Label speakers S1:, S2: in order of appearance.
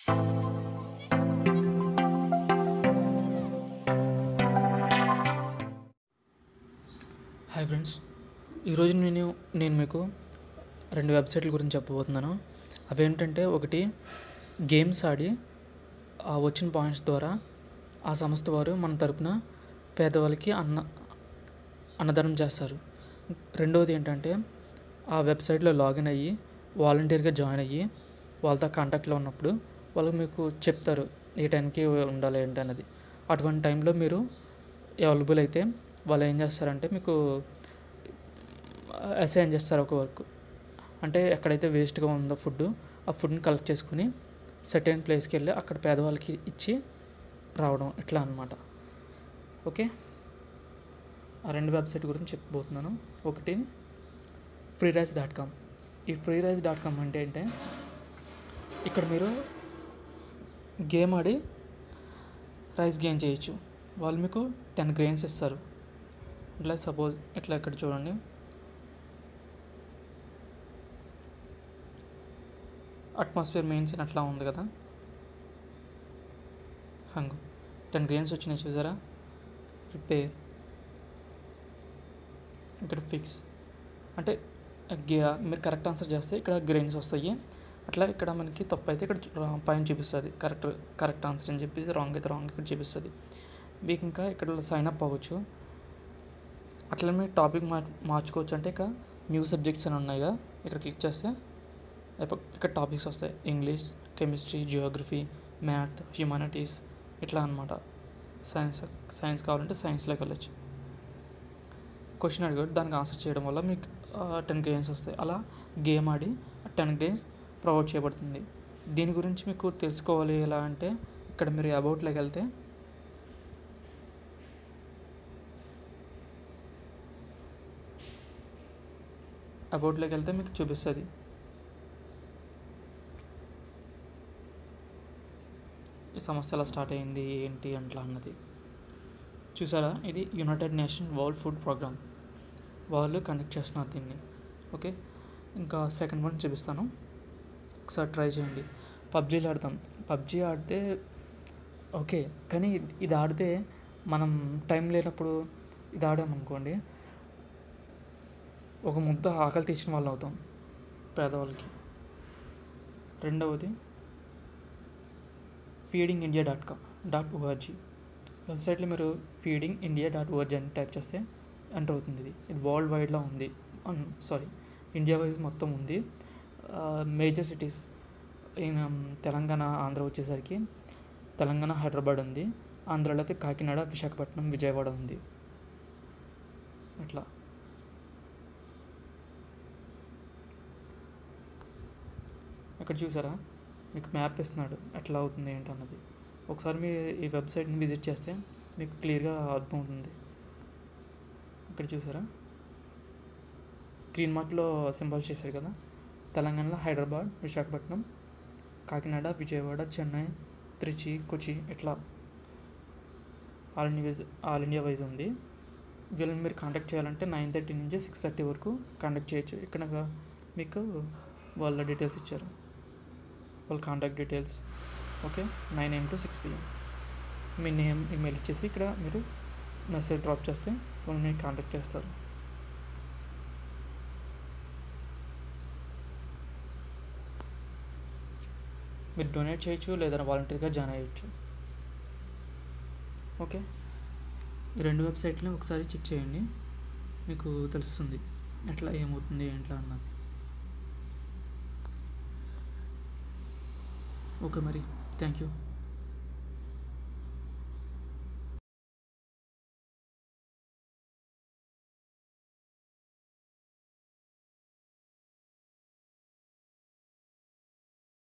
S1: hi friends ఈరోజు నేను నేను మీకు రెండు వెబ్సైట్ల గురించి చెప్పబోతున్నాను అవేంటంటే ఒకటి గేమ్స్ ఆడి ఆ వచ్చిన పాయింట్స్ ద్వారా ఆ సంస్థ వారు మన తరపున పేదవాళ్ళకి అన్న అన్నదానం చేస్తారు రెండవది ఏంటంటే ఆ వెబ్సైట్లో లాగిన్ అయ్యి వాలంటీర్గా జాయిన్ అయ్యి వాళ్ళతో కాంటాక్ట్లో ఉన్నప్పుడు వాళ్ళు మీకు చెప్తారు ఏ టైంకి ఉండాలి ఏంటి అన్నది అటువంటి టైంలో మీరు అవైలబుల్ అయితే వాళ్ళు ఏం చేస్తారంటే మీకు అసైన్ చేస్తారు ఒక వర్క్ అంటే ఎక్కడైతే వేస్ట్గా ఉందో ఫుడ్ ఆ ఫుడ్ని కలెక్ట్ చేసుకుని సర్టెన్ ప్లేస్కి వెళ్ళి అక్కడ పేదవాళ్ళకి ఇచ్చి రావడం ఇట్లా అనమాట ఓకే ఆ రెండు వెబ్సైట్ గురించి చెప్పబోతున్నాను ఒకటి ఫ్రీ రైస్ డాట్ కామ్ ఈ ఫ్రీ రైస్ డాట్ కామ్ అంటే ఏంటంటే ఇక్కడ మీరు గేమ్ ఆడి రైస్ గెయిన్ చేయొచ్చు వాళ్ళు మీకు టెన్ గ్రెయిన్స్ ఇస్తారు ఇట్లా సపోజ్ ఇట్లా ఇక్కడ చూడండి అట్మాస్ఫియర్ మెయిన్స్ ఇన్ అట్లా ఉంది కదా హంగు టెన్ గ్రెయిన్స్ వచ్చినాయి చూసారా ప్రిపేర్ ఇక్కడ ఫిక్స్ అంటే గే- మీరు కరెక్ట్ ఆన్సర్ చేస్తే ఇక్కడ గ్రెయిన్స్ వస్తాయి అట్లా ఇక్కడ మనకి తప్పు అయితే ఇక్కడ చూ- పైన చూపిస్తుంది కరెక్ట్ కరెక్ట్ ఆన్సర్ అని చెప్పేసి రాంగ్ అయితే రాంగ్ ఇక్కడ చూపిస్తుంది మీకు ఇంకా ఇక్కడ సైన్ అప్ అవ్వచ్చు అట్లా మీరు టాపిక్ మార్ మార్చుకోవచ్చు అంటే ఇక్కడ న్యూ సబ్జెక్ట్స్ అని ఉన్నాయిగా ఇక్కడ క్లిక్ చేస్తే అయిపో- ఇక్కడ టాపిక్స్ వస్తాయి English chemistry geography math humanities ఇట్లా అనమాట సైన్స్ సైన్స్ కావాలంటే సైన్స్లోకి వెళ్ళచ్చు క్వశ్చన్ అడిగాడు దానికి ఆన్సర్ చేయడం వల్ల మీకు టెన్ గ్రెయిన్స్ వస్తాయి అలా గేమ్ ఆడి టెన్ గ్రెయిన్స్ ప్రొవైడ్ చేయబడుతుంది దీని గురించి మీకు తెలుసుకోవాలి ఎలా అంటే ఇక్కడ మీరు అబౌట్లోకి వెళ్తే అబౌట్లోకి వెళ్తే మీకు చూపిస్తుంది ఈ సమస్య ఎలా స్టార్ట్ అయింది ఏంటి అట్లా అన్నది చూసారా ఇది United Nation World Food Programme వాళ్ళు కండక్ట్ చేస్తున్నారు దీన్ని ఓకే ఇంకా సెకండ్ వన్ చూపిస్తాను ఒకసారి ట్రై చేయండి పబ్జీలు ఆడతాం పబ్జీ ఆడితే ఓకే కానీ ఇది ఆడితే మనం టైం లేనప్పుడు ఇది ఆడామనుకోండి ఒక ముద్ద ఆకలి తీసిన వాళ్ళు అవుతాం పేదవాళ్ళకి రెండవది feeding India dot com dot org వెబ్సైట్లో మీరు ఫీడింగ్ ఇండియా డాట్ ఓఆర్జీ అని టైప్ చేస్తే ఎంటర్ అవుతుంది ఇది ఇది వరల్డ్ వైడ్లో ఉంది సారీ ఇండియా వైజ్ మొత్తం ఉంది మేజర్ సిటీస్ తెలంగాణ ఆంధ్ర వచ్చేసరికి తెలంగాణ హైదరాబాద్ ఉంది ఆంధ్రాలో అయితే కాకినాడ విశాఖపట్నం విజయవాడ ఉంది అట్లా అక్కడ చూసారా మీకు మ్యాప్ ఇస్తున్నాడు ఎట్లా అవుతుంది ఏంటి అన్నది ఒకసారి మీ ఈ వెబ్సైట్ని విజిట్ చేస్తే మీకు క్లియర్గా అర్థమవుతుంది ఇక్కడ చూసారా గ్రీన్ మార్క్లో సింబల్స్ చేశారు కదా తెలంగాణలో హైదరాబాద్ విశాఖపట్నం కాకినాడ విజయవాడ చెన్నై త్రిచి కొచి ఇట్లా all India wise all India wise ఉంది వీళ్ళని మీరు కాంటాక్ట్ చేయాలంటే నైన్ థర్టీ నుంచి సిక్స్ థర్టీ వరకు కాంటాక్ట్ చేయొచ్చు ఇక్కడ మీకు వాళ్ళ డీటెయిల్స్ ఇచ్చారు వాళ్ళ contact details okay nine AM to six PM మీ నేమ్ ఈమెయిల్ ఇచ్చేసి ఇక్కడ మీరు మెసేజ్ డ్రాప్ చేస్తే వాళ్ళు మీకు కాంటాక్ట్ చేస్తారు మీరు డొనేట్ చేయొచ్చు లేదా వాలంటీర్గా జాయిన్ అయ్యొచ్చు ఓకే ఈ రెండు వెబ్సైట్ని ఒకసారి చెక్ చేయండి మీకు తెలుస్తుంది ఎట్లా ఏమవుతుంది ఏంట్లా అన్నది ఓకే మరి థ్యాంక్ యూ